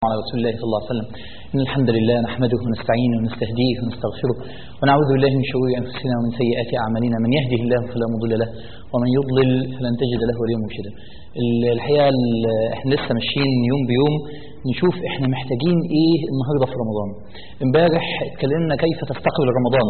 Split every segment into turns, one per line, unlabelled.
على رسول الله صلى الله عليه وسلم إن الحمد لله نحمده ونستعينه ونستهديه ونستغفره ونعوذ بالله من شرور أنفسنا ومن سيئات أعمالنا من يهده الله فلا مضل له ومن يضلل فلن تجد له وليا مرشدا الحقيقة احنا لسه ماشيين يوم بيوم نشوف احنا محتاجين ايه النهارده في رمضان امبارح اتكلمنا كيف تستقبل رمضان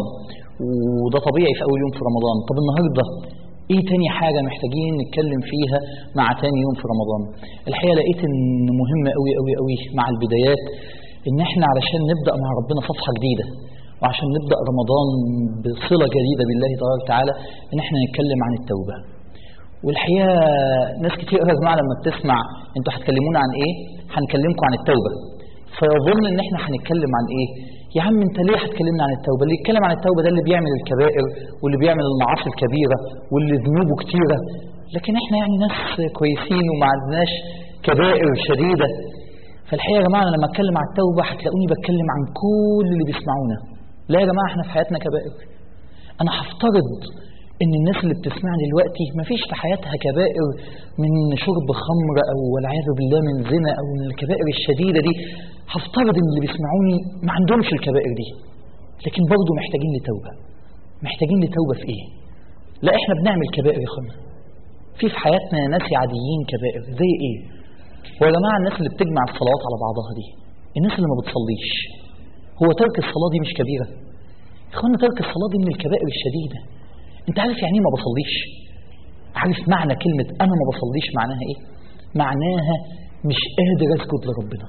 وده طبيعي في اول يوم في رمضان طب النهارده ايه تاني حاجة محتاجين نتكلم فيها مع تاني يوم في رمضان الحقيقة لقيت ان مهم قوي قوي قوي مع البدايات ان احنا علشان نبدأ مع ربنا صفحة جديدة وعشان نبدأ رمضان بصلة جديدة بالله تبارك وتعالى ان احنا نتكلم عن التوبة والحقيقة ناس كتير يا جماعة لما بتسمع انتوا هتكلمونا عن ايه هنكلمكم عن التوبة فيظن ان احنا هنتكلم عن ايه يا عم انت ليه هتكلمنا عن التوبة اللي يتكلم عن التوبة ده اللي بيعمل الكبائر واللي بيعمل المعاصي الكبيرة واللي ذنوبه كتيرة لكن احنا يعني ناس كويسين وما عندناش كبائر شديدة فالحقيقة يا جماعة أنا لما اتكلم عن التوبة هتلاقوني بتكلم عن كل اللي بيسمعونا لا يا جماعة احنا في حياتنا كبائر انا هفترض ان الناس اللي بتسمعني دلوقتي ما فيش في حياتها كبائر من شرب خمر او والعياذ بالله من زنا او من الكبائر الشديده دي هفترض ان اللي بيسمعوني ما عندهمش الكبائر دي لكن برضه محتاجين لتوبه محتاجين لتوبه في ايه لا احنا بنعمل كبائر يا اخوانا في في حياتنا ناس عاديين كبائر زي ايه ويا جماعه الناس اللي بتجمع الصلوات على بعضها دي الناس اللي ما بتصليش هو ترك الصلاه دي مش كبيره اخوانا ترك الصلاه دي من الكبائر الشديده انت عارف يعني ايه ما بصليش عارف معنى كلمة انا ما بصليش معناها ايه معناها مش قادر اسجد لربنا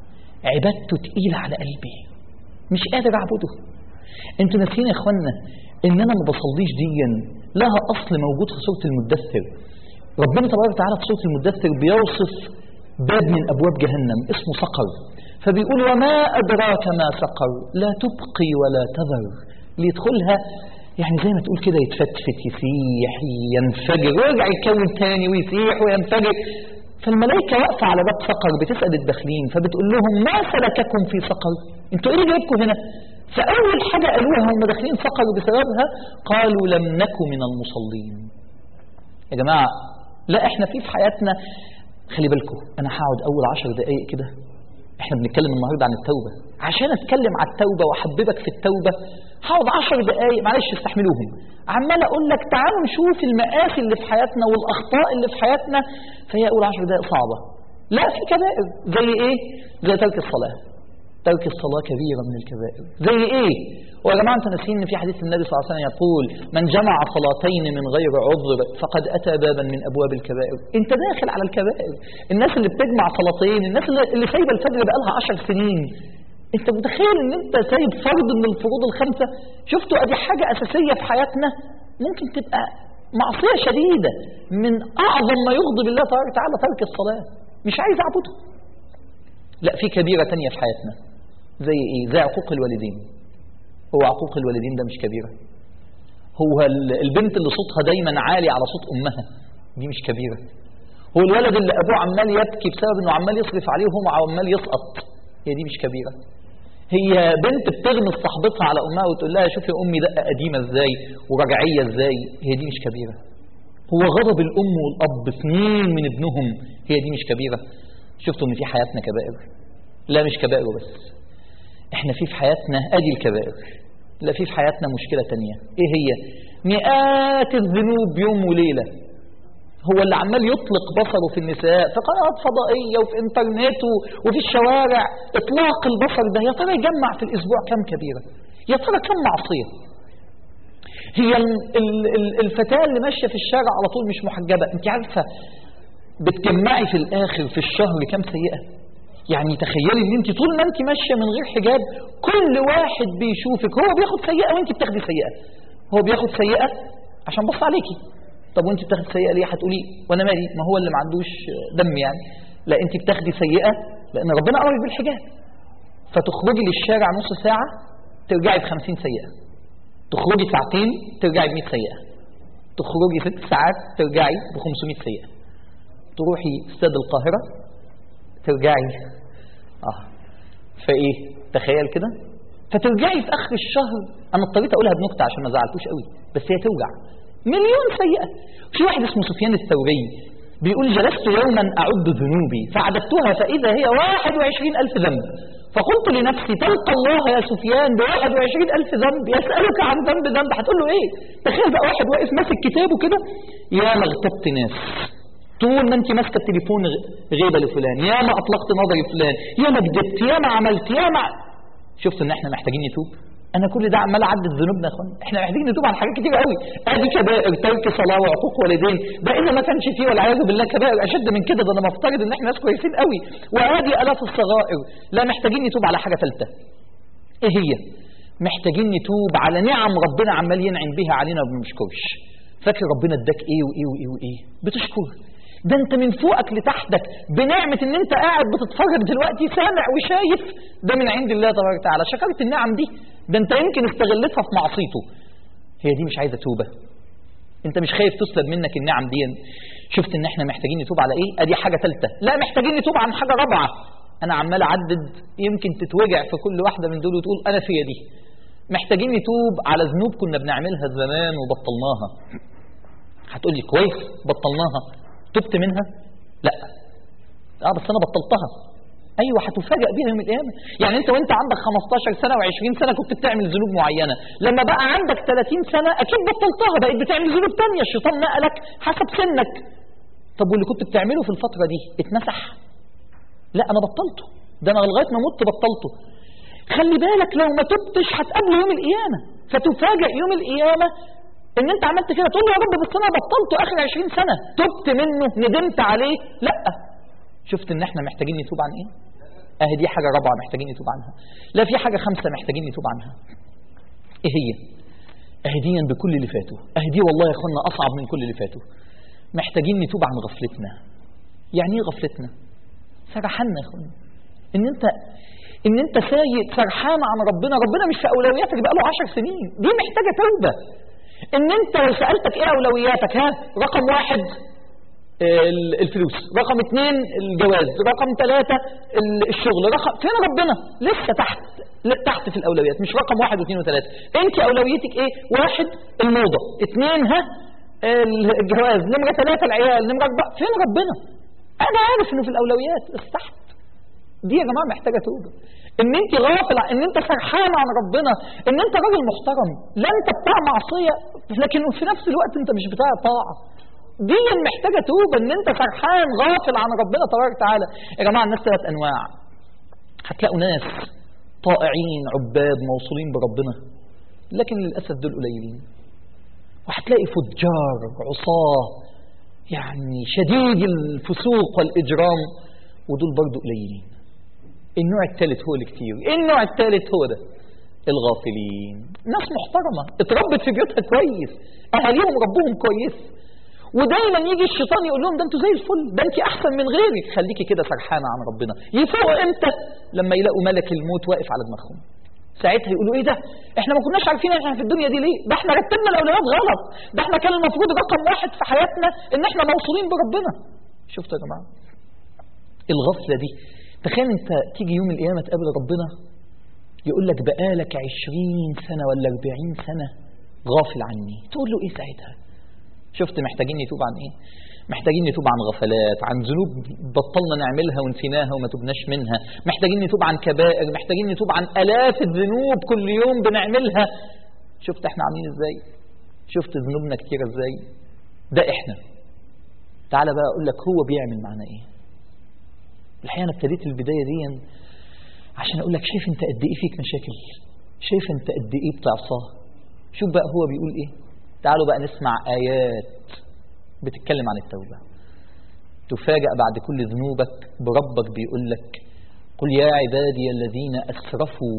عبادته تقيلة على قلبي مش قادر اعبده انتوا ناسيين يا اخوانا ان انا ما بصليش ديا لها اصل موجود في سورة المدثر ربنا تبارك وتعالى في سورة المدثر بيوصف باب من ابواب جهنم اسمه سقر فبيقول وما ادراك ما سقر لا تبقي ولا تذر ليدخلها يعني زي ما تقول كده يتفتفت يسيح ينفجر ويرجع يتكون تاني ويسيح وينفجر فالملائكة واقفة على باب سقر بتسأل الداخلين فبتقول لهم ما سلككم في سقر انتوا ايه اللي جايبكم هنا فأول حاجة قالوها هم داخلين سقر بسببها قالوا لم نكن من المصلين يا جماعة لا احنا في في حياتنا خلي بالكم انا هقعد اول عشر دقايق كده احنا بنتكلم النهارده عن التوبه عشان اتكلم عن التوبه واحببك في التوبه هقعد 10 دقائق معلش استحملوهم عمال اقول لك تعالوا نشوف المآسي اللي في حياتنا والاخطاء اللي في حياتنا فهي اول 10 دقائق صعبه لا في كبائر زي ايه زي ترك الصلاه ترك الصلاه كبيره من الكبائر زي ايه ويا جماعه انتوا ناسيين ان في حديث النبي صلى الله عليه وسلم يقول من جمع صلاتين من غير عذر فقد اتى بابا من ابواب الكبائر انت داخل على الكبائر الناس اللي بتجمع صلاتين الناس اللي, اللي سايبه الفجر بقالها 10 سنين انت متخيل ان انت سايب فرض من الفروض الخمسه شفتوا ادي حاجه اساسيه في حياتنا ممكن تبقى معصيه شديده من اعظم ما يغضب الله تبارك وتعالى ترك الصلاه مش عايز اعبده لا في كبيره تانية في حياتنا زي ايه زي عقوق الوالدين هو عقوق الوالدين ده مش كبيرة هو البنت اللي صوتها دايما عالي على صوت أمها دي مش كبيرة هو الولد اللي أبوه عمال يبكي بسبب أنه عمال يصرف عليه وهو عمال يسقط هي دي مش كبيرة هي بنت بتغمس صاحبتها على أمها وتقول لها شوفي أمي دقة قديمة إزاي ورجعية إزاي هي دي مش كبيرة هو غضب الأم والأب سنين من ابنهم هي دي مش كبيرة شفتوا إن في حياتنا كبائر لا مش كبائر بس احنا في في حياتنا ادي الكبائر لا في في حياتنا مشكلة تانية ايه هي مئات الذنوب يوم وليلة هو اللي عمال يطلق بصره في النساء في قنوات فضائية وفي انترنت وفي الشوارع اطلاق البصر ده يا ترى يجمع في الاسبوع كم كبيرة يا ترى كم معصية هي الفتاة اللي ماشية في الشارع على طول مش محجبة انت عارفة بتجمعي في الاخر في الشهر كم سيئة يعني تخيلي ان انت طول ما انت ماشيه من غير حجاب كل واحد بيشوفك هو بياخد سيئه وانت بتاخدي سيئه هو بياخد سيئه عشان بص عليكي طب وانت بتاخدي سيئه ليه هتقولي وانا مالي ما هو اللي ما عندوش دم يعني لا انت بتاخدي سيئه لان ربنا امرك بالحجاب فتخرجي للشارع نص ساعه ترجعي ب 50 سيئه تخرجي ساعتين ترجعي ب 100 سيئه تخرجي ست ساعات ترجعي ب 500 سيئه تروحي استاد القاهره ترجعي اه فايه تخيل كده فترجعي في اخر الشهر انا اضطريت اقولها بنكته عشان ما زعلتوش قوي بس هي توجع مليون سيئه في واحد اسمه سفيان الثوري بيقول جلست يوما أعد ذنوبي فعددتها فإذا هي 21 ألف ذنب فقلت لنفسي تلقى الله يا سفيان ب 21 ألف ذنب يسألك عن ذنب ذنب هتقول له إيه تخيل بقى واحد واقف ماسك كتابه كده يا ما اغتبت ناس طول ما انت ماسكه التليفون غ- غيبه لفلان يا ما اطلقت نظري فلان يا ما كدبت يا ما عملت يا ما شفت ان احنا محتاجين نتوب انا كل ده عمال اعدد ذنوبنا يا اخوان احنا محتاجين نتوب عن حاجات كتير قوي ادي كبائر ترك صلاه وعقوق والدين ده اذا ما كانش فيه والعياذ بالله كبائر اشد من كده ده انا مفترض ان احنا ناس كويسين قوي وادي الاف الصغائر لا محتاجين نتوب على حاجه ثالثه ايه هي محتاجين نتوب على نعم ربنا عمال ينعم بيها علينا وما بنشكرش فاكر ربنا اداك ايه وايه وايه وايه بتشكر ده انت من فوقك لتحتك بنعمة ان انت قاعد بتتفرج دلوقتي سامع وشايف ده من عند الله تبارك وتعالى شكرت النعم دي ده انت يمكن استغلتها في معصيته هي دي مش عايزة توبة انت مش خايف تسلب منك النعم دي شفت ان احنا محتاجين نتوب على ايه ادي حاجة ثالثة لا محتاجين نتوب عن حاجة رابعة انا عمال اعدد يمكن تتوجع في كل واحدة من دول وتقول انا فيا دي محتاجين نتوب على ذنوب كنا بنعملها زمان وبطلناها هتقولي كويس بطلناها تبت منها لا اه بس انا بطلتها ايوه هتفاجئ بيها يوم القيامه يعني انت وانت عندك 15 سنه و20 سنه كنت بتعمل ذنوب معينه لما بقى عندك 30 سنه اكيد بطلتها بقيت بتعمل ذنوب تانية الشيطان نقلك حسب سنك طب واللي كنت بتعمله في الفتره دي اتمسح لا انا بطلته ده انا لغايه ما مت بطلته خلي بالك لو ما تبتش هتقابله يوم القيامه فتفاجئ يوم القيامه ان انت عملت كده تقول له يا رب بس انا بطلته اخر 20 سنه تبت منه ندمت عليه لا شفت ان احنا محتاجين نتوب عن ايه اهي دي حاجه رابعه محتاجين نتوب عنها لا في حاجه خمسه محتاجين نتوب عنها ايه هي اهي دي بكل اللي فاتوا اهي دي والله يا اخوانا اصعب من كل اللي فاتوا محتاجين نتوب عن غفلتنا يعني ايه غفلتنا سرحنا يا اخوانا ان انت ان انت سايق سرحان عن ربنا ربنا مش في اولوياتك بقاله 10 سنين دي محتاجه توبه ان انت لو سالتك ايه اولوياتك ها رقم واحد ال- الفلوس رقم اثنين الجواز رقم ثلاثة ال- الشغل رقم فين ربنا لسه تحت ل- تحت في الأولويات مش رقم واحد واثنين وثلاثة انت أولويتك ايه واحد الموضة اثنين ها ال- الجواز نمرة ثلاثة العيال نمرة أربعة فين ربنا أنا عارف إنه في الأولويات بس تحت دي يا جماعة محتاجة توبة ان انت غافل ان انت سرحان عن ربنا ان انت راجل محترم لا انت بتاع معصية لكن في نفس الوقت انت مش بتاع طاعة دي محتاجة توبة ان انت سرحان غافل عن ربنا تبارك وتعالى يا جماعة الناس ثلاث انواع هتلاقوا ناس طائعين عباد موصولين بربنا لكن للأسف دول قليلين وهتلاقي فجار عصاة يعني شديد الفسوق والإجرام ودول برضو قليلين النوع الثالث هو اللي كتير النوع الثالث هو ده الغافلين ناس محترمة اتربت في بيوتها كويس أهاليهم ربهم كويس ودايما يجي الشيطان يقول لهم ده انتوا زي الفل ده انت احسن من غيرك خليكي كده سرحانه عن ربنا يفوقوا امتى لما يلاقوا ملك الموت واقف على دماغهم ساعتها يقولوا ايه ده احنا ما كناش عارفين احنا في الدنيا دي ليه ده احنا رتبنا الاولويات غلط ده احنا كان المفروض رقم واحد في حياتنا ان احنا موصولين بربنا شفتوا يا جماعه الغفله دي تخيل انت تيجي يوم القيامه تقابل ربنا يقول لك بقالك عشرين سنة ولا أربعين سنة غافل عني تقول له إيه ساعتها شفت محتاجين نتوب عن إيه محتاجين نتوب عن غفلات عن ذنوب بطلنا نعملها ونسيناها وما تبناش منها محتاجين نتوب عن كبائر محتاجين نتوب عن آلاف الذنوب كل يوم بنعملها شفت احنا عاملين ازاي شفت ذنوبنا كتيرة ازاي ده احنا تعالى بقى اقول لك هو بيعمل معنا ايه الحقيقة انا ابتديت البداية دي عشان اقول لك شايف انت قد ايه فيك مشاكل شايف انت قد ايه بتعصاه شوف بقى هو بيقول ايه تعالوا بقى نسمع ايات بتتكلم عن التوبة تفاجأ بعد كل ذنوبك بربك بيقول لك قل يا عبادي الذين أسرفوا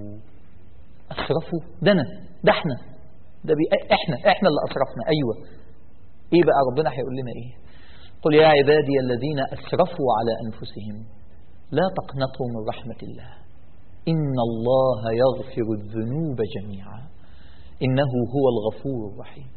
أسرفوا ده أنا ده احنا ده بي... احنا احنا اللي أسرفنا أيوة ايه بقى ربنا هيقول لنا ايه قل يا عبادي الذين أسرفوا على أنفسهم لا تقنطوا من رحمة الله إن الله يغفر الذنوب جميعا إنه هو الغفور الرحيم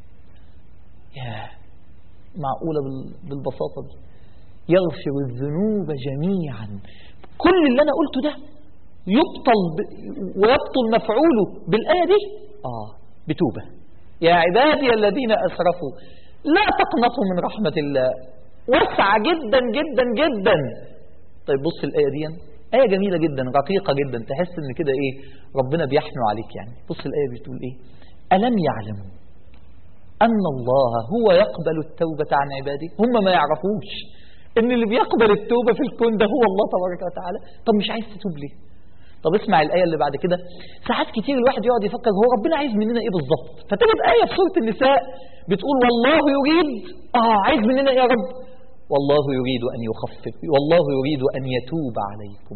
يا معقولة بالبساطة دي يغفر الذنوب جميعا كل اللي أنا قلته ده يبطل ب... ويبطل مفعوله بالآية دي آه بتوبة يا عبادي الذين أسرفوا لا تقنطوا من رحمة الله واسعة جدا جدا جدا طيب بص الآية دي آية جميلة جدا رقيقة جدا تحس ان كده ايه ربنا بيحنو عليك يعني بص الآية بتقول ايه ألم يعلموا أن الله هو يقبل التوبة عن عباده هم ما يعرفوش ان اللي بيقبل التوبة في الكون ده هو الله تبارك وتعالى طب مش عايز تتوب ليه طب اسمع الآية اللي بعد كده ساعات كتير الواحد يقعد يفكر هو ربنا عايز مننا ايه بالظبط فتجد آية في سورة النساء بتقول والله يريد اه عايز مننا ايه يا رب والله يريد أن يخفف والله يريد أن يتوب عليكم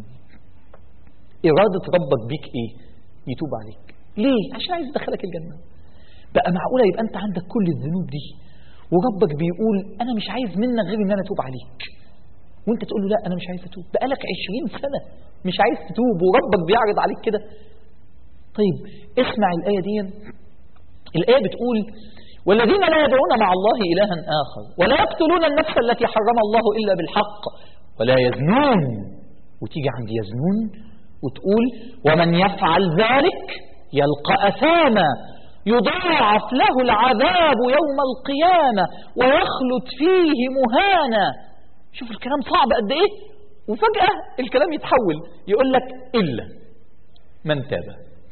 إرادة ربك بيك إيه يتوب عليك ليه عشان عايز يدخلك الجنة بقى معقولة يبقى أنت عندك كل الذنوب دي وربك بيقول أنا مش عايز منك غير إن أنا أتوب عليك وانت تقول له لا انا مش عايز اتوب بقالك 20 سنه مش عايز تتوب وربك بيعرض عليك كده طيب اسمع الايه دي الايه بتقول والذين لا يدعون مع الله الها اخر ولا يقتلون النفس التي حرم الله الا بالحق ولا يزنون وتيجي عند يزنون وتقول ومن يفعل ذلك يلقى اثاما يضاعف له العذاب يوم القيامه ويخلد فيه مهانا شوف الكلام صعب قد ايه وفجأة الكلام يتحول يقول لك إلا من تاب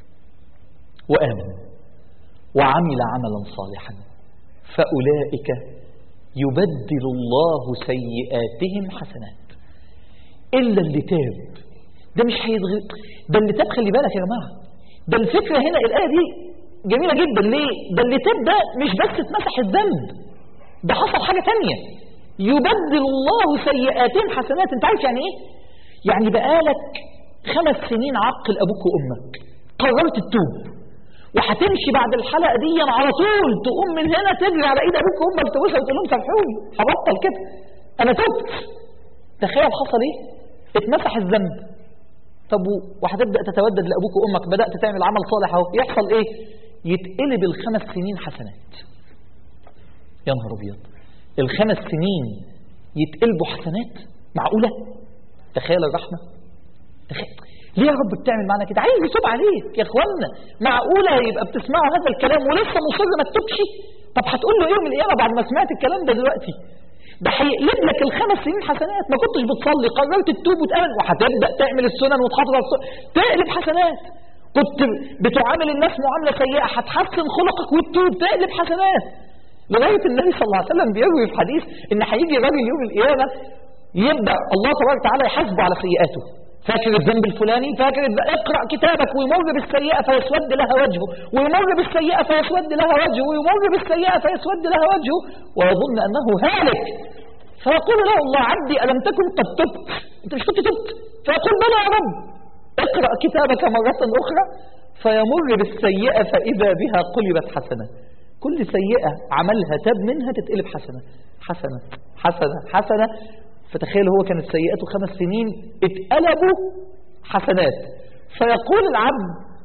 وآمن وعمل عملا صالحا فأولئك يبدل الله سيئاتهم حسنات إلا اللي تاب ده مش هيتغير ده اللي تاب خلي بالك يا جماعة ده الفكرة هنا الآية دي جميلة جدا ليه ده اللي تاب ده مش بس اتمسح الذنب ده حصل حاجة تانية يبدل الله سيئاتهم حسنات انت عارف يعني ايه يعني بقالك خمس سنين عقل ابوك وامك قررت تتوب وهتمشي بعد الحلقه دي على طول تقوم من هنا تجري على ايد ابوك وامك تبوسها وتقول لهم سامحوني هبطل كده انا تبت تخيل حصل ايه اتمسح الذنب طب وهتبدا تتودد لابوك وامك بدات تعمل عمل صالح اهو يحصل ايه يتقلب الخمس سنين حسنات يا نهار ابيض الخمس سنين يتقلبوا حسنات معقولة تخيل الرحمة تخيل ليه يا رب بتعمل معنا كده عايز يتوب عليك يا اخوانا معقولة يبقى بتسمعوا هذا الكلام ولسه مصر ما تتوبش طب هتقول له ايه من القيامة بعد ما سمعت الكلام ده دلوقتي ده هيقلب لك الخمس سنين حسنات ما كنتش بتصلي قررت تتوب وتامن وهتبدا تعمل السنن وتحافظ على السنن تقلب حسنات كنت بتعامل الناس معامله سيئه هتحسن خلقك وتتوب تقلب حسنات لغاية النبي صلى الله عليه وسلم بيروي في حديث ان هيجي راجل يوم القيامة يبدأ الله تبارك وتعالى يحاسبه على سيئاته فاكر الذنب الفلاني فاكر اقرأ كتابك ويمر بالسيئة فيسود لها وجهه ويمر بالسيئة فيسود لها وجهه ويمر بالسيئة فيسود لها وجهه ويظن أنه هالك فيقول له الله عبدي ألم تكن قد تبت أنت مش كنت تبت فيقول بلى يا رب اقرأ كتابك مرة أخرى فيمر بالسيئة فإذا بها قلبت حسنة كل سيئة عملها تاب منها تتقلب حسنة حسنة حسنة حسنة فتخيل هو كانت سيئته خمس سنين اتقلبوا حسنات فيقول العبد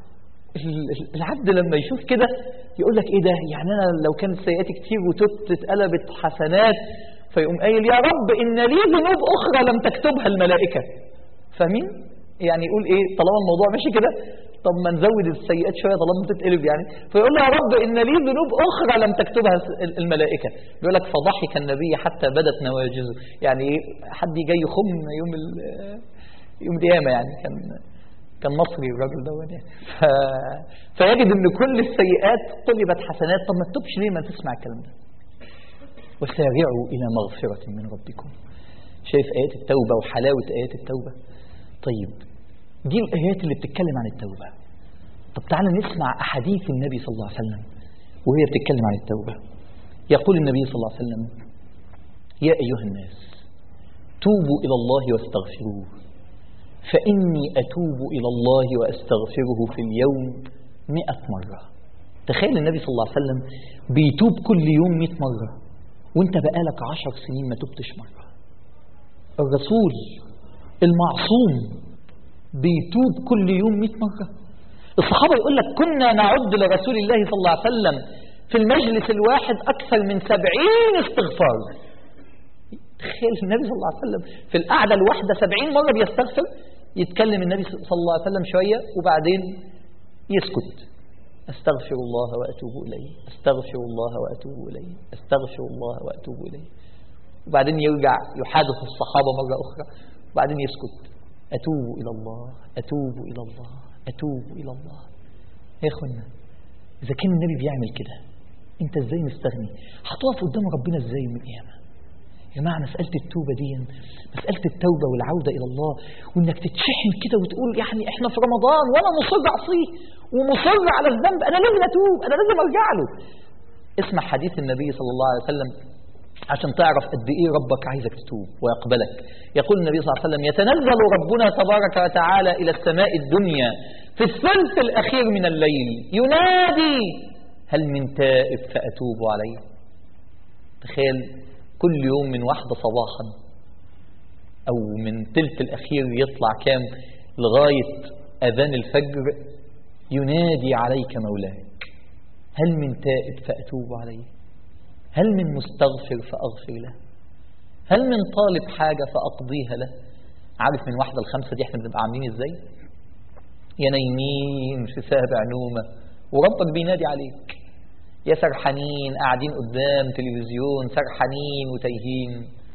العبد لما يشوف كده يقول لك ايه ده يعني انا لو كانت سيئاتي كتير وتبت اتقلبت حسنات فيقوم قايل يا رب ان لي ذنوب اخرى لم تكتبها الملائكه فاهمين يعني يقول ايه طالما الموضوع ماشي كده طب ما نزود السيئات شويه طالما بتتقلب يعني فيقول له يا رب ان لي ذنوب اخرى لم تكتبها الملائكه بيقول لك فضحك النبي حتى بدت نواجذه يعني ايه حد جاي يخم يوم يوم القيامه يعني كان كان مصري الراجل ده يعني ف... فيجد ان كل السيئات قلبت حسنات طب ما تتوبش ليه ما تسمع الكلام ده وسارعوا الى مغفره من ربكم شايف ايات التوبه وحلاوه ايات التوبه طيب دي الآيات اللي بتتكلم عن التوبة طب تعالى نسمع أحاديث النبي صلى الله عليه وسلم وهي بتتكلم عن التوبة يقول النبي صلى الله عليه وسلم يا أيها الناس توبوا إلى الله واستغفروه فإني أتوب إلى الله وأستغفره في اليوم مئة مرة تخيل النبي صلى الله عليه وسلم بيتوب كل يوم مئة مرة وانت بقالك عشر سنين ما تبتش مرة الرسول المعصوم بيتوب كل يوم 100 مرة الصحابة يقول لك كنا نعد لرسول الله صلى الله عليه وسلم في المجلس الواحد أكثر من سبعين استغفار تخيل النبي صلى الله عليه وسلم في القعدة الواحدة سبعين مرة بيستغفر يتكلم النبي صلى الله عليه وسلم شوية وبعدين يسكت أستغفر الله وأتوب إليه أستغفر الله وأتوب إليه أستغفر الله وأتوب إليه وبعدين يرجع يحادث الصحابة مرة أخرى وبعدين يسكت أتوب إلى الله أتوب إلى الله أتوب إلى الله يا إخوانا إذا كان النبي بيعمل كده أنت إزاي مستغني هتقف قدام ربنا إزاي يوم القيامة يا جماعة مسألة التوبة دي مسألة التوبة والعودة إلى الله وإنك تتشحن كده وتقول يعني إحنا في رمضان وأنا مصر أعصيه ومصر على الذنب أنا لازم أتوب أنا لازم أرجع له اسمع حديث النبي صلى الله عليه وسلم عشان تعرف قد ايه ربك عايزك تتوب ويقبلك يقول النبي صلى الله عليه وسلم يتنزل ربنا تبارك وتعالى الى السماء الدنيا في الثلث الاخير من الليل ينادي هل من تائب فاتوب عليه تخيل كل يوم من واحدة صباحا او من تلت الاخير يطلع كام لغاية اذان الفجر ينادي عليك مولاك هل من تائب فاتوب عليه هل من مستغفر فأغفر له هل من طالب حاجة فأقضيها له عارف من واحدة الخمسة دي احنا بنبقى عاملين ازاي يا نايمين في سابع نومة وربك بينادي عليك يا سرحانين قاعدين قدام تلفزيون سرحانين وتايهين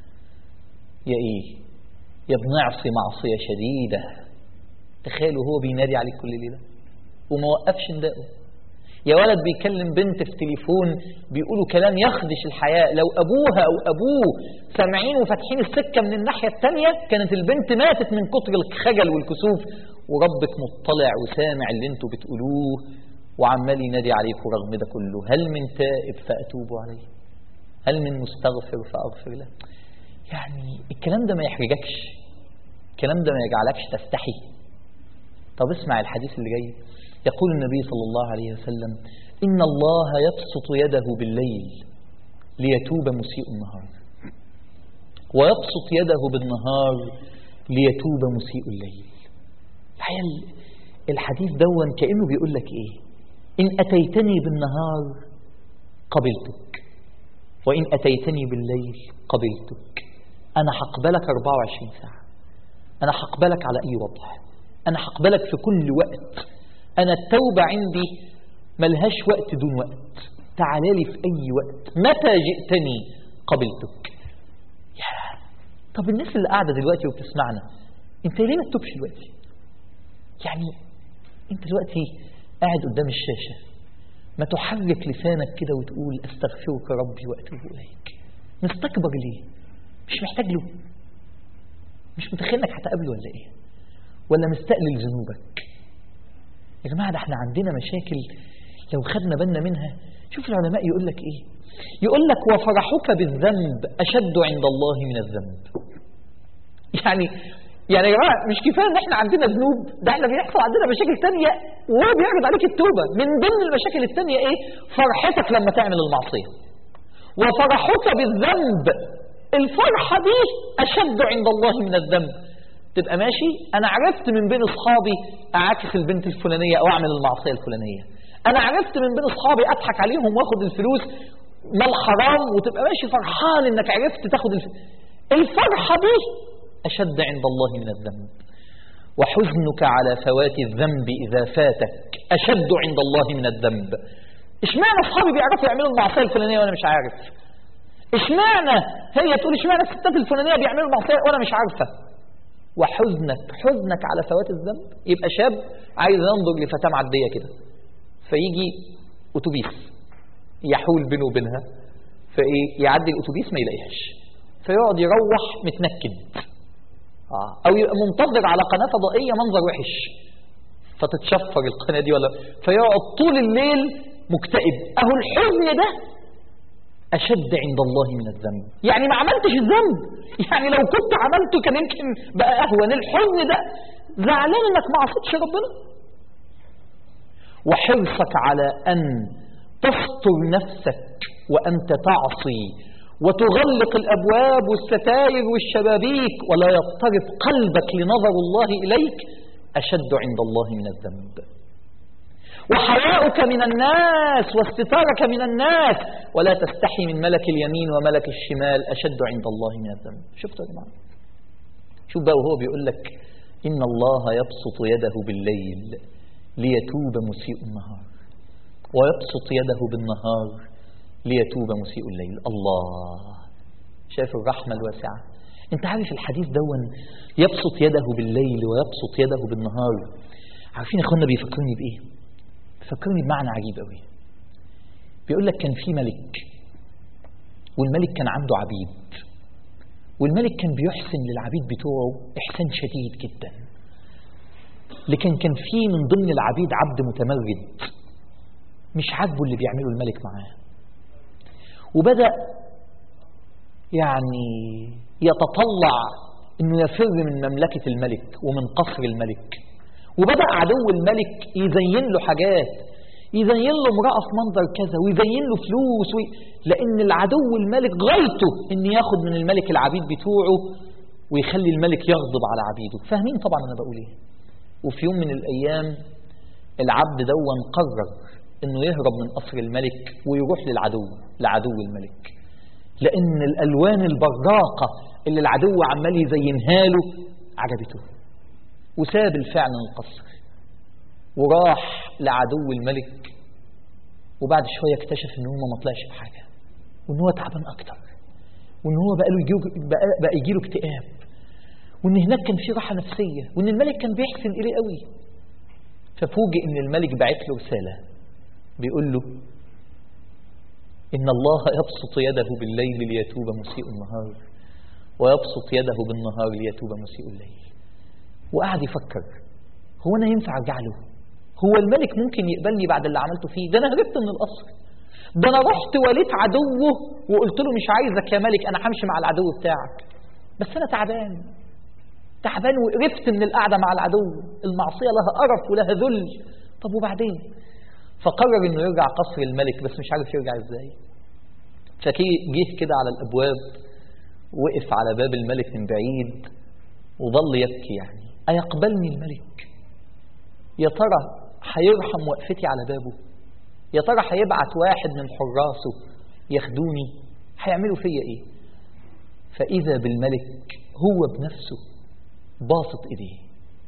يا ايه يا بنعصي معصية شديدة تخيلوا هو بينادي عليك كل ليلة وما وقفش نداءه يا ولد بيكلم بنت في تليفون بيقولوا كلام يخدش الحياة لو أبوها أو أبوه سامعين وفاتحين السكة من الناحية التانية كانت البنت ماتت من كتر الخجل والكسوف وربك مطلع وسامع اللي انتوا بتقولوه وعمال ينادي عليكم رغم ده كله هل من تائب فأتوب عليه هل من مستغفر فأغفر له يعني الكلام ده ما يحرجكش الكلام ده ما يجعلكش تستحي طب اسمع الحديث اللي جاي يقول النبي صلى الله عليه وسلم إن الله يبسط يده بالليل ليتوب مسيء النهار ويبسط يده بالنهار ليتوب مسيء الليل الحقيقة الحديث دون كأنه بيقول لك إيه إن أتيتني بالنهار قبلتك وإن أتيتني بالليل قبلتك أنا هقبلك 24 ساعة أنا هقبلك على أي وضع أنا هقبلك في كل وقت أنا التوبة عندي ملهاش وقت دون وقت تعال لي في أي وقت متى جئتني قبلتك يا طب الناس اللي قاعدة دلوقتي وبتسمعنا انت ليه ما تتوبش دلوقتي يعني انت دلوقتي قاعد قدام الشاشة ما تحرك لسانك كده وتقول استغفرك ربي واتوب اليك مستكبر ليه مش محتاج له مش متخيل انك هتقابله ولا ايه ولا مستقلل ذنوبك يا جماعة ده احنا عندنا مشاكل لو خدنا بالنا منها شوف العلماء يقول لك ايه يقول لك وفرحك بالذنب أشد عند الله من الذنب يعني يعني يا جماعة مش كفاية ان احنا عندنا ذنوب ده احنا بيحصل عندنا مشاكل تانية وهو بيعرض عليك التوبة من ضمن المشاكل التانية ايه فرحتك لما تعمل المعصية وفرحك بالذنب الفرحة دي أشد عند الله من الذنب تبقى ماشي انا عرفت من بين اصحابي اعاكس البنت الفلانيه او اعمل المعصيه الفلانيه انا عرفت من بين اصحابي اضحك عليهم واخد الفلوس مال حرام وتبقى ماشي فرحان انك عرفت تاخد الف... الفرحه دي اشد عند الله من الذنب وحزنك على فوات الذنب اذا فاتك اشد عند الله من الذنب اشمعنى اصحابي بيعرفوا يعملوا المعصيه الفلانيه وانا مش عارف اشمعنى هي تقول اشمعنى الستات الفلانيه بيعملوا المعصيه وانا مش عارفه وحزنك حزنك على فوات الذنب يبقى شاب عايز ينظر لفتاة معدية كده فيجي أتوبيس يحول بينه وبينها فإيه يعدي الأتوبيس ما يلاقيهاش فيقعد يروح متنكد آه. أو يبقى منتظر على قناة فضائية منظر وحش فتتشفر القناة دي ولا فيقعد طول الليل مكتئب أهو الحزن ده أشد عند الله من الذنب يعني ما عملتش الذنب يعني لو كنت عملته كان يمكن بقى أهون الحزن ده زعلان إنك ما عصيتش ربنا وحرصك على أن تستر نفسك وأنت تعصي وتغلق الأبواب والستاير والشبابيك ولا يضطرب قلبك لنظر الله إليك أشد عند الله من الذنب وحياؤك من الناس واستتارك من الناس ولا تستحي من ملك اليمين وملك الشمال أشد عند الله من الذنب شفتوا يا جماعة شوف بقى وهو بيقول لك إن الله يبسط يده بالليل ليتوب مسيء النهار ويبسط يده بالنهار ليتوب مسيء الليل الله شايف الرحمة الواسعة انت عارف الحديث دون يبسط يده بالليل ويبسط يده بالنهار عارفين يا اخوانا بيفكرني بايه بيفكرني بمعنى عجيب قوي بيقول لك كان في ملك والملك كان عنده عبيد والملك كان بيحسن للعبيد بتوعه إحسان شديد جدا لكن كان في من ضمن العبيد عبد متمرد مش عاجبه اللي بيعمله الملك معاه وبدأ يعني يتطلع انه يفر من مملكة الملك ومن قصر الملك وبدأ عدو الملك يزين له حاجات يزين له امرأة في منظر كذا ويزين له فلوس وي... لأن العدو الملك غايته إن ياخد من الملك العبيد بتوعه ويخلي الملك يغضب على عبيده فاهمين طبعا أنا بقول إيه وفي يوم من الأيام العبد دون قرر إنه يهرب من قصر الملك ويروح للعدو لعدو الملك لأن الألوان البراقة اللي العدو عمال يزينها له عجبته وساب الفعل القصر وراح لعدو الملك وبعد شوية اكتشف ان هو ما طلعش بحاجة وان هو تعبان اكتر وان هو بقى له يجيله بقى, بقى يجيله اكتئاب وان هناك كان في راحة نفسية وان الملك كان بيحسن اليه قوي ففوجئ ان الملك بعت له رسالة بيقول له إن الله يبسط يده بالليل ليتوب مسيء النهار ويبسط يده بالنهار ليتوب مسيء الليل وقعد يفكر هو أنا ينفع أرجع له هو الملك ممكن يقبلني بعد اللي عملته فيه ده أنا هربت من القصر ده أنا رحت وليت عدوه وقلت له مش عايزك يا ملك أنا همشي مع العدو بتاعك بس أنا تعبان تعبان وقرفت من القعدة مع العدو المعصية لها قرف ولها ذل طب وبعدين فقرر انه يرجع قصر الملك بس مش عارف يرجع ازاي فجه كده على الابواب وقف على باب الملك من بعيد وظل يبكي يعني أيقبلني الملك يا ترى هيرحم وقفتي على بابه يا ترى هيبعت واحد من حراسه ياخدوني هيعملوا فيا ايه فإذا بالملك هو بنفسه باسط ايديه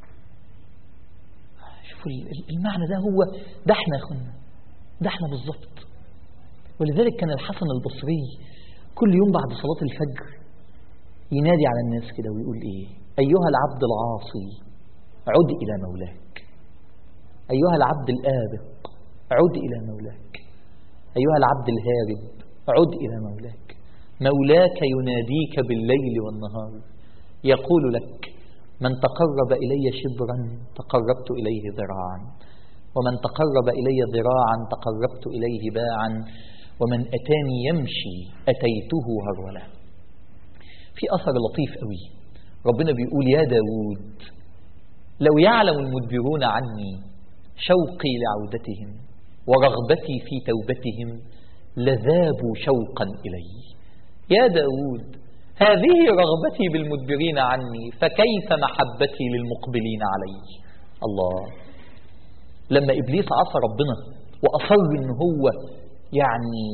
شوفوا المعنى ده هو ده احنا يا اخوانا ده احنا بالظبط ولذلك كان الحسن البصري كل يوم بعد صلاة الفجر ينادي على الناس كده ويقول ايه ايها العبد العاصي عد الى مولاك ايها العبد الآبق عد الى مولاك ايها العبد الهارب عد الى مولاك مولاك يناديك بالليل والنهار يقول لك من تقرب إلي شبرا تقربت إليه ذراعا ومن تقرب إلي ذراعا تقربت إليه باعا ومن أتاني يمشي أتيته هرولا في أثر لطيف قوي ربنا بيقول يا داود لو يعلم المدبرون عني شوقي لعودتهم ورغبتي في توبتهم لذابوا شوقا إلي يا داود هذه رغبتي بالمدبرين عني فكيف محبتي للمقبلين علي الله لما إبليس عصى ربنا وأصر إن هو يعني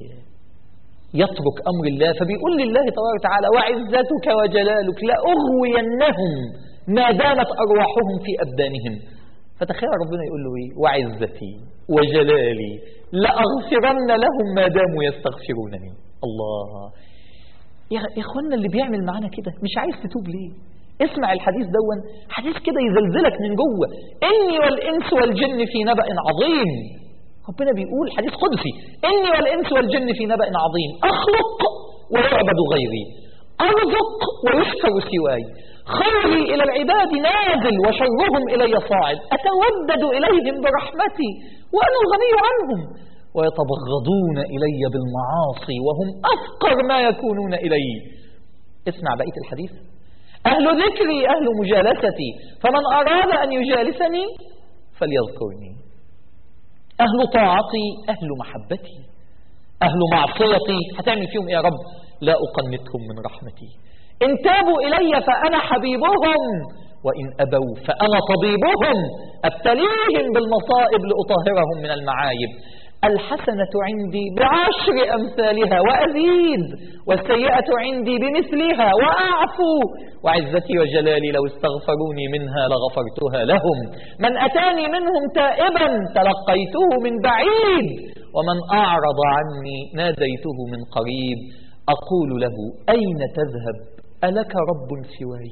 يترك أمر الله فبيقول لله تبارك وتعالى وعزتك وجلالك لأغوينهم ما دامت أرواحهم في أبدانهم فتخيل ربنا يقول له إيه وعزتي وجلالي لأغفرن لهم ما داموا يستغفرونني الله يا اخوانا اللي بيعمل معانا كده مش عايز تتوب ليه اسمع الحديث دون حديث كده يزلزلك من جوه اني والانس والجن في نبأ عظيم ربنا بيقول حديث قدسي اني والانس والجن في نبأ عظيم اخلق ويعبد غيري ارزق ويشكر سواي خيري الى العباد نازل وشرهم الي صاعد اتودد اليهم برحمتي وانا الغني عنهم ويتبغضون إلي بالمعاصي وهم أفقر ما يكونون إلي اسمع بقية الحديث أهل ذكري أهل مجالستي فمن أراد أن يجالسني فليذكرني أهل طاعتي أهل محبتي أهل معصيتي هتعمل فيهم إيه يا رب لا أقنتهم من رحمتي إن تابوا إلي فأنا حبيبهم وإن أبوا فأنا طبيبهم أبتليهم بالمصائب لأطهرهم من المعايب الحسنة عندي بعشر أمثالها وأزيد والسيئة عندي بمثلها وأعفو وعزتي وجلالي لو استغفروني منها لغفرتها لهم من أتاني منهم تائبا تلقيته من بعيد ومن أعرض عني ناديته من قريب أقول له أين تذهب ألك رب سواي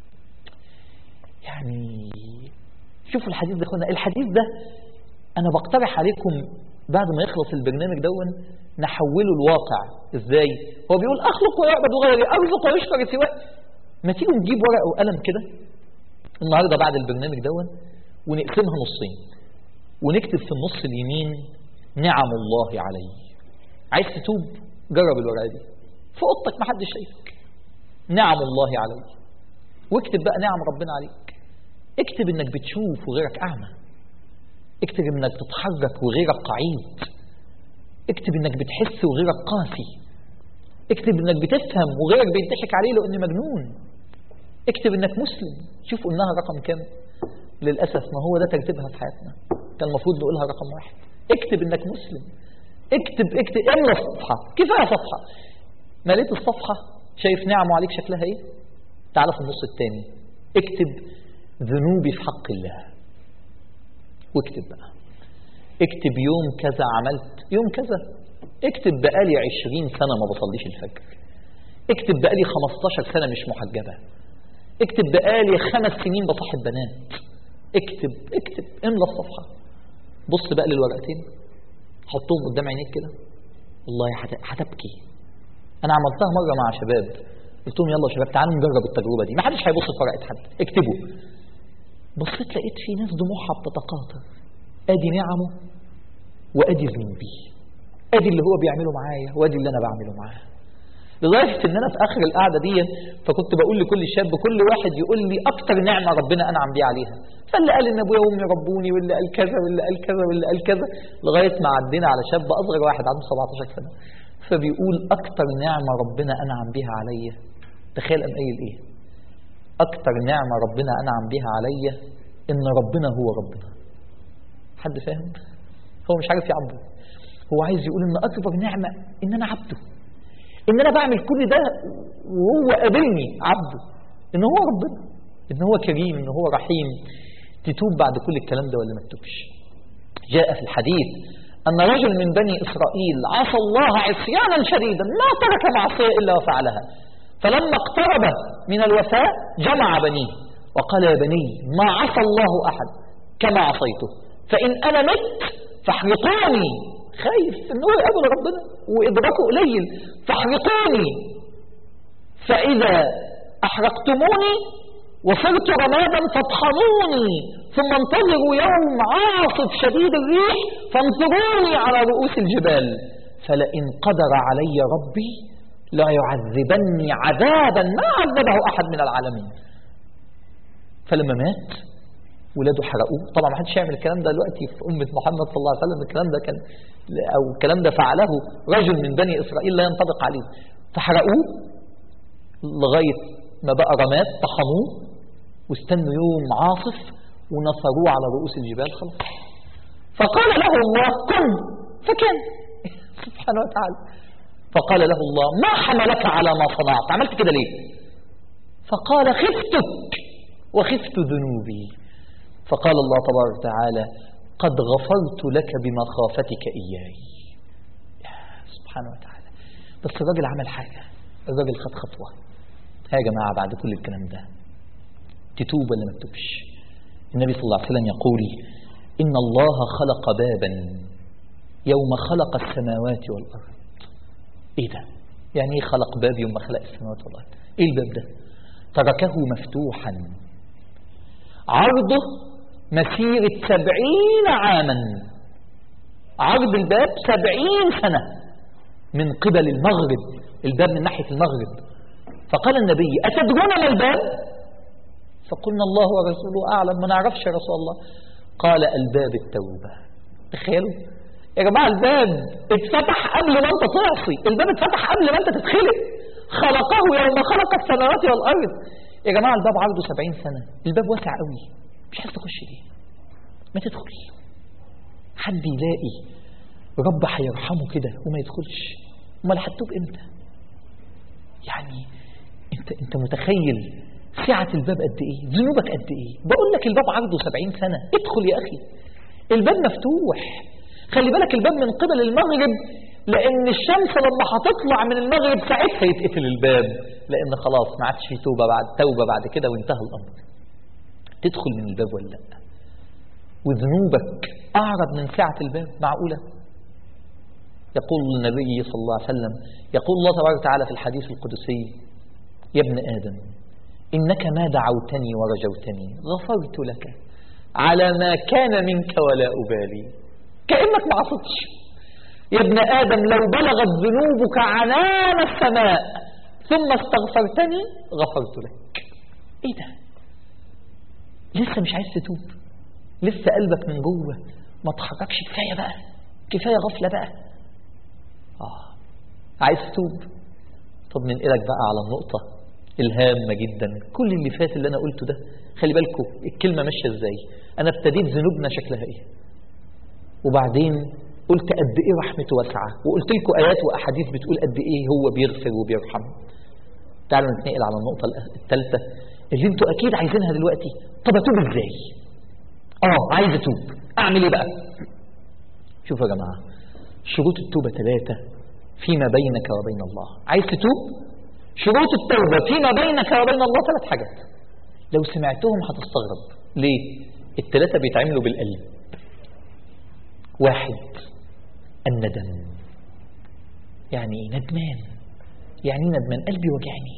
يعني شوفوا الحديث ده اخوانا الحديث ده أنا بقترح عليكم بعد ما يخلص البرنامج دون نحوله الواقع ازاي هو بيقول أخلق ويعبد غيري أرزق ويشكر سواي ما تيجوا نجيب ورقة وقلم كده النهاردة بعد البرنامج دون ونقسمها نصين ونكتب في النص اليمين نعم الله علي عايز تتوب جرب الورقة دي في اوضتك ما حدش شايفك نعم الله علي واكتب بقى نعم ربنا عليك اكتب انك بتشوف وغيرك اعمى اكتب انك بتتحرك وغيرك قعيد اكتب انك بتحس وغيرك قاسي اكتب انك بتفهم وغيرك بيضحك عليه لانه مجنون اكتب انك مسلم شوف قلناها رقم كام للاسف ما هو ده ترتيبها في حياتنا كان المفروض نقولها رقم واحد اكتب انك مسلم اكتب اكتب املى الصفحه كفايه صفحه مليت الصفحه شايف نعمه عليك شكلها ايه تعال في النص الثاني اكتب ذنوبي في حق الله واكتب بقى اكتب يوم كذا عملت يوم كذا اكتب بقالي عشرين سنة ما بصليش الفجر اكتب بقالي خمستاشر سنة مش محجبة اكتب بقالي خمس سنين بصاحب بنات اكتب اكتب املى الصفحة بص بقى للورقتين حطهم قدام عينيك كده والله هتبكي انا عملتها مرة مع شباب قلت لهم يلا يا شباب تعالوا نجرب التجربة دي ما حدش هيبص في ورقة حد اكتبوا بصيت لقيت في ناس دموعها بتتقاطر ادي نعمه وادي ذنوبي ادي اللي هو بيعمله معايا وادي اللي انا بعمله معاه لدرجه ان انا في اخر القعده دي فكنت بقول لكل شاب كل واحد يقول لي اكتر نعمه ربنا انعم بيه عليها فاللي قال ان ابويا وامي ربوني واللي قال كذا واللي قال كذا واللي قال كذا لغايه ما عدينا على شاب اصغر واحد عنده 17 سنه فبيقول اكتر نعمه ربنا انعم بيها عليا تخيل قام قايل ايه اكتر نعمه ربنا انعم بيها عليا ان ربنا هو ربنا حد فاهم هو مش عارف يعبده هو عايز يقول ان اكبر نعمه ان انا عبده ان انا بعمل كل ده وهو قابلني عبده ان هو ربنا ان هو كريم ان هو رحيم تتوب بعد كل الكلام ده ولا ما تتوبش جاء في الحديث أن رجل من بني إسرائيل عصى الله عصيانا شديدا ما ترك معصية إلا وفعلها فلما اقترب من الوفاء جمع بنيه وقال يا بني ما عصى الله أحد كما عصيته فإن أنا مت فاحرقوني خايف إنه يقابل ربنا وإدراكه قليل فاحرقوني فإذا أحرقتموني وصرت رمادا فاطحنوني ثم انتظروا يوم عاصف شديد الريح فانظروني على رؤوس الجبال فلئن قدر علي ربي لا يعذبني عذابا ما عذبه أحد من العالمين فلما مات ولاده حرقوه طبعا ما حدش يعمل الكلام ده دلوقتي في أمة محمد صلى الله عليه وسلم الكلام ده كان أو الكلام ده فعله رجل من بني إسرائيل لا ينطبق عليه فحرقوه لغاية ما بقى رماد طحنوه واستنوا يوم عاصف ونصروه على رؤوس الجبال خلاص فقال له الله كن فكان سبحانه وتعالى فقال له الله ما حملك على ما صنعت عملت كده ليه فقال خفتك وخفت ذنوبي فقال الله تبارك وتعالى قد غفرت لك بمخافتك إياي سبحانه وتعالى بس الراجل عمل حاجة الراجل خد خطوة يا جماعة بعد كل الكلام ده تتوب ولا ما تتوبش النبي صلى الله عليه وسلم يقول إن الله خلق بابا يوم خلق السماوات والأرض إيه ده يعني إيه خلق باب يوم خلق السماوات والأرض إيه الباب ده تركه مفتوحا عرضه مسيرة سبعين عاما عرض الباب سبعين سنة من قبل المغرب الباب من ناحية المغرب فقال النبي أتدرون ما الباب فقلنا الله ورسوله أعلم ما نعرفش يا رسول الله قال الباب التوبة تخيلوا يا جماعة الباب اتفتح قبل ما انت تعصي الباب اتفتح قبل ما انت تتخلق خلقه يوم خلق السماوات والأرض يا جماعة الباب عرضه سبعين سنة الباب واسع قوي مش عايز تخش ليه ما تدخل حد يلاقي رب هيرحمه كده وما يدخلش امال هتتوب امتى يعني انت انت متخيل سعة الباب قد ايه ذنوبك قد ايه بقول لك الباب عرضه سبعين سنة ادخل يا اخي الباب مفتوح خلي بالك الباب من قبل المغرب لأن الشمس لما هتطلع من المغرب ساعتها يتقفل الباب لأن خلاص ما عادش في توبة بعد توبة بعد كده وانتهى الأمر تدخل من الباب ولا لا وذنوبك أعرض من سعة الباب معقولة يقول النبي صلى الله عليه وسلم يقول الله تبارك وتعالى في الحديث القدسي يا ابن آدم إنك ما دعوتني ورجوتني غفرت لك على ما كان منك ولا أبالي كأنك ما عصتش يا ابن آدم لو بلغت ذنوبك عنان السماء ثم استغفرتني غفرت لك ايه ده لسه مش عايز تتوب لسه قلبك من جوه ما تحركش كفاية بقى كفاية غفلة بقى آه عايز تتوب طب ننقلك بقى على النقطة الهامة جدا كل اللي فات اللي أنا قلته ده خلي بالكم الكلمة ماشية إزاي أنا ابتديت ذنوبنا شكلها إيه وبعدين قلت قد إيه رحمته واسعة وقلت لكم آيات وأحاديث بتقول قد إيه هو بيغفر وبيرحم تعالوا نتنقل على النقطة الثالثة اللي انتوا أكيد عايزينها دلوقتي طب أتوب إزاي آه عايز أتوب أعمل إيه بقى شوفوا يا جماعة شروط التوبة ثلاثة فيما بينك وبين الله عايز تتوب شروط التوبة فيما بينك وبين الله ثلاث حاجات لو سمعتهم هتستغرب ليه الثلاثة بيتعملوا بالقلب واحد الندم يعني ندمان يعني ندمان قلبي وجعني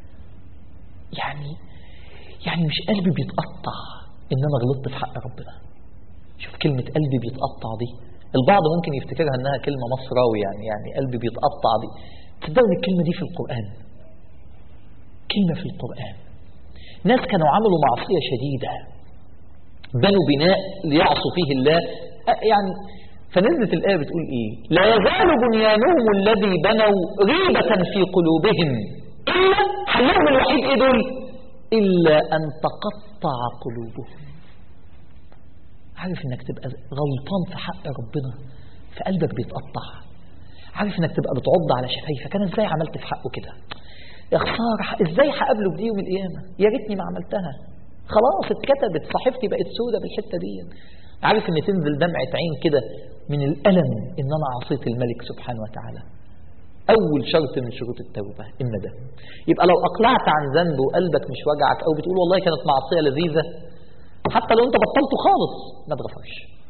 يعني يعني مش قلبي بيتقطع ان انا غلطت في حق ربنا شوف كلمة قلبي بيتقطع دي البعض ممكن يفتكرها انها كلمة مصراوي يعني يعني قلبي بيتقطع دي تصدقوا الكلمة دي في القرآن كلمة في القرآن ناس كانوا عملوا معصية شديدة بنوا بناء ليعصوا فيه الله يعني فنزلت الآية بتقول إيه لا يزال بنيانهم الذي بنوا ريبة في قلوبهم إلا حلهم الوحيد إيه دول إلا أن تقطع قلوبهم عارف إنك تبقى غلطان في حق ربنا فقلبك بيتقطع عارف إنك تبقى بتعض على شفايفك أنا إزاي عملت في حقه كده يا خسارة إزاي هقابله بدي يوم القيامة يا ريتني ما عملتها خلاص اتكتبت صحيفتي بقت سودة بالحتة دي عارف ان تنزل دمعة عين كده من الألم ان انا عصيت الملك سبحانه وتعالى اول شرط من شروط التوبة الندم يبقى لو اقلعت عن ذنب وقلبك مش وجعك او بتقول والله كانت معصية لذيذة حتى لو انت بطلته خالص ما تغفرش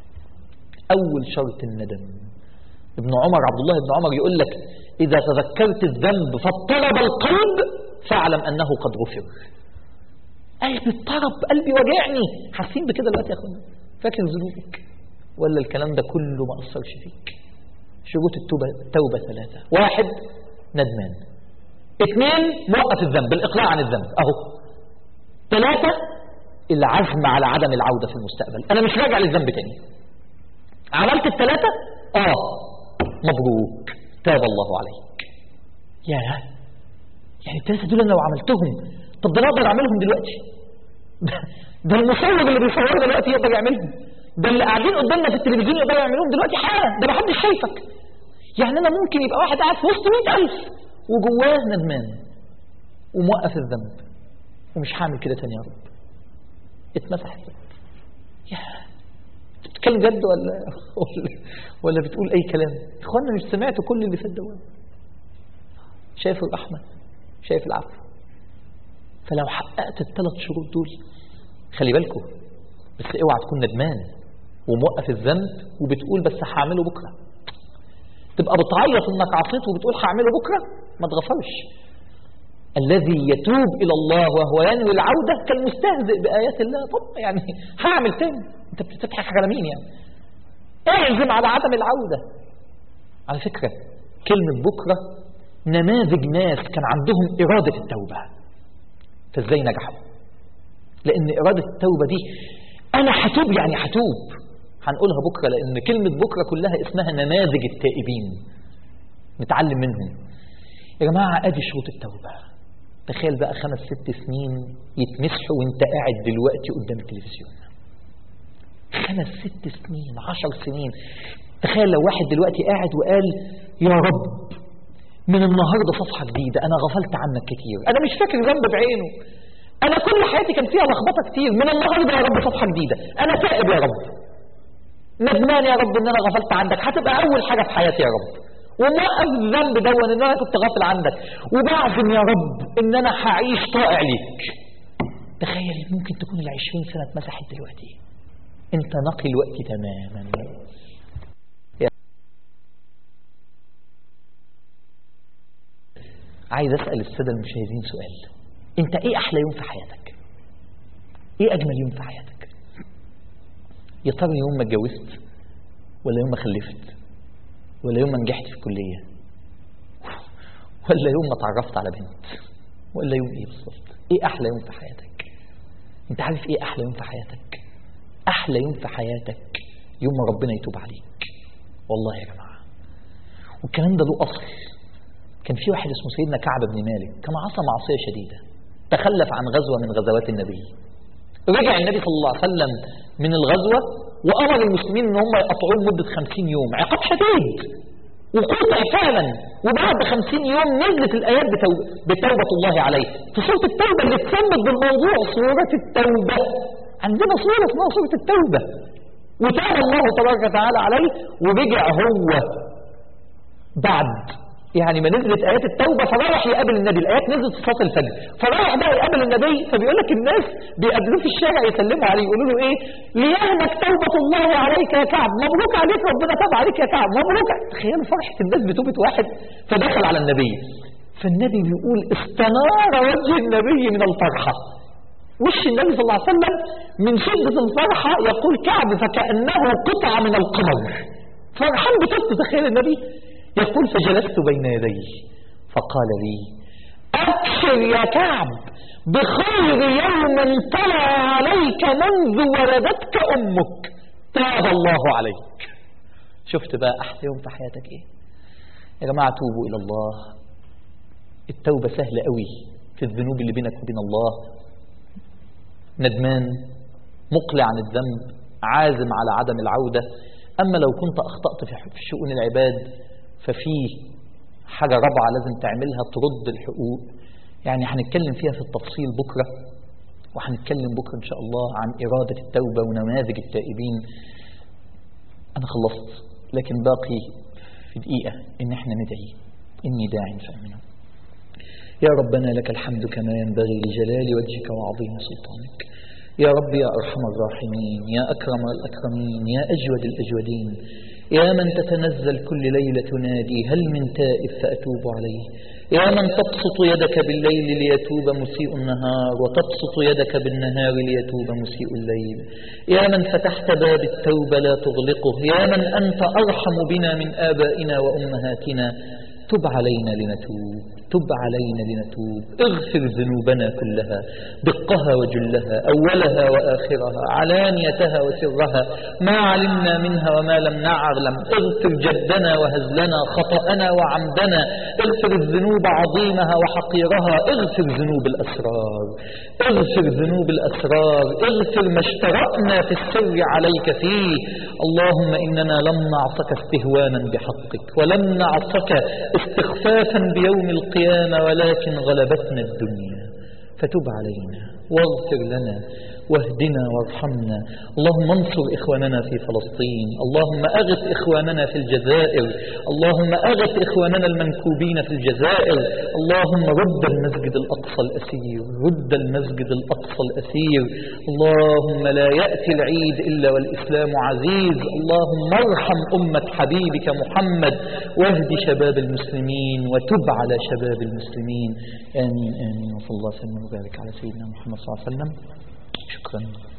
اول شرط الندم ابن عمر عبد الله بن عمر يقول لك اذا تذكرت الذنب فاضطرب القلب فاعلم انه قد غفر قلبي اضطرب قلبي وجعني حاسين بكده دلوقتي يا اخوانا فاكر ذنوبك ولا الكلام ده كله ما أثرش فيك شروط التوبة توبة ثلاثة واحد ندمان اثنين موقف الذنب الإقلاع عن الذنب أهو ثلاثة العزم على عدم العودة في المستقبل أنا مش راجع للذنب تاني عملت الثلاثة آه مبروك تاب الله عليك يا يعني الثلاثة دول أنا لو عملتهم طب ده أنا أقدر أعملهم دلوقتي ده المصور اللي بيصوروا دلوقتي يقدر يعملهم ده اللي قاعدين قدامنا في التلفزيون يقدروا يعملوهم دلوقتي حالا ده محدش شايفك يعني انا ممكن يبقى واحد قاعد في وسط 100000 وجواه ندمان وموقف الذنب ومش هعمل كده تاني يا رب اتمسح الذنب يا بتتكلم جد ولا ولا, ولا بتقول اي كلام اخوانا مش سمعتوا كل اللي فات دوت شايف الرحمه شايف العفو فلو حققت الثلاث شروط دول خلي بالكم بس اوعى تكون ندمان وموقف الذنب وبتقول بس هعمله بكره تبقى بتعيط انك عصيت وبتقول هعمله بكره ما تغفرش الذي يتوب الى الله وهو ينوي العوده كالمستهزئ بايات الله طب يعني هعمل تاني انت بتضحك على مين يعني اعزم على عدم العوده على فكره كلمه بكره نماذج ناس كان عندهم اراده التوبه فازاي نجحوا لان اراده التوبه دي انا هتوب يعني هتوب هنقولها بكره لان كلمه بكره كلها اسمها نماذج التائبين نتعلم منهم يا جماعه ادي شروط التوبه تخيل بقى خمس ست سنين يتمسحوا وانت قاعد دلوقتي قدام التلفزيون خمس ست سنين عشر سنين تخيل لو واحد دلوقتي قاعد وقال يا رب من النهارده صفحه جديده انا غفلت عنك كتير انا مش فاكر ذنب بعينه انا كل حياتي كان فيها لخبطه كتير من النهارده يا رب صفحه جديده انا تائب يا رب ندمان يا رب ان انا غفلت عنك هتبقى اول حاجه في حياتي يا رب وموقف الذنب دون ان انا كنت غافل عنك وبعزم يا رب ان انا هعيش طائع ليك تخيل ممكن تكون العشرين سنة اتمسحت دلوقتي انت نقي الوقت تماما عايز اسأل السادة المشاهدين سؤال انت ايه احلى يوم في حياتك ايه اجمل يوم في حياتك يا ترى يوم ما اتجوزت ولا يوم ما خلفت ولا يوم ما نجحت في الكلية ولا يوم ما اتعرفت على بنت ولا يوم ايه بالظبط ايه احلى يوم في حياتك انت عارف ايه احلى يوم في حياتك احلى يوم في حياتك يوم ما ربنا يتوب عليك والله يا جماعة والكلام ده له اصل كان في واحد اسمه سيدنا كعب بن مالك كان عصى معصية شديدة تخلف عن غزوة من غزوات النبي رجع النبي صلى الله عليه وسلم من الغزوة وأمر المسلمين ان هم يقطعوه لمدة خمسين يوم عقاب شديد وقطع فعلا وبعد خمسين يوم نزلت الآيات بتوبة, بتوبة الله عليه في سورة التوبة اللي اتسمت بالموضوع سورة التوبة عندنا سورة اسمها سورة التوبة وتاب الله تبارك وتعالى عليه ورجع هو بعد يعني ما نزلت آيات التوبة فراح يقابل النبي الآيات نزلت في صلاة الفجر فراح بقى يقابل النبي فبيقول لك الناس بيقابلوه في الشارع يسلموا عليه يقولوا له ايه ليهنك توبة الله عليك يا كعب مبروك عليك ربنا تاب عليك يا كعب مبروك تخيلوا فرحة الناس بتوبة واحد فدخل على النبي فالنبي بيقول استنار وجه النبي من الفرحة وش النبي صلى الله عليه وسلم من شدة الفرحة يقول كعب فكأنه قطعة من القمر فرحان بتوبة تخيل النبي يقول فجلست بين يديه فقال لي أبشر يا كعب بخير يوم طلع عليك منذ ولدتك أمك تاب الله عليك شفت بقى أحلى يوم في حياتك إيه يا جماعة توبوا إلى الله التوبة سهلة قوي في الذنوب اللي بينك وبين الله ندمان مقلع عن الذنب عازم على عدم العودة أما لو كنت أخطأت في شؤون العباد ففيه حاجة رابعة لازم تعملها ترد الحقوق يعني هنتكلم فيها في التفصيل بكرة وهنتكلم بكرة إن شاء الله عن إرادة التوبة ونماذج التائبين أنا خلصت لكن باقي في دقيقة إن احنا ندعي إني داع فأمنه يا ربنا لك الحمد كما ينبغي لجلال وجهك وعظيم سلطانك يا رب يا أرحم الراحمين يا أكرم الأكرمين يا أجود الأجودين يا من تتنزل كل ليلة تنادي هل من تائب فأتوب عليه يا من تبسط يدك بالليل ليتوب مسيء النهار وتبسط يدك بالنهار ليتوب مسيء الليل يا من فتحت باب التوبة لا تغلقه يا من أنت أرحم بنا من آبائنا وأمهاتنا تب علينا لنتوب تب علينا لنتوب اغفر ذنوبنا كلها دقها وجلها أولها وآخرها علانيتها وسرها ما علمنا منها وما لم نعلم اغفر جدنا وهزلنا خطأنا وعمدنا اغفر الذنوب عظيمها وحقيرها اغفر ذنوب الأسرار اغفر ذنوب الأسرار اغفر ما اشترأنا في السر عليك فيه اللهم إننا لم نعصك استهوانا بحقك ولم نعصك استخفافا بيوم القيامة ولكن غلبتنا الدنيا فتب علينا واغفر لنا واهدنا وارحمنا اللهم انصر إخواننا في فلسطين اللهم أغث إخواننا في الجزائر اللهم أغث إخواننا المنكوبين في الجزائر اللهم رد المسجد الأقصى الأسير رد المسجد الأقصى الأسير اللهم لا يأتي العيد إلا والإسلام عزيز اللهم ارحم أمة حبيبك محمد واهد شباب المسلمين وتب على شباب المسلمين آمين آمين وصلى الله وسلم وبارك على سيدنا محمد صلى الله عليه وسلم شكرا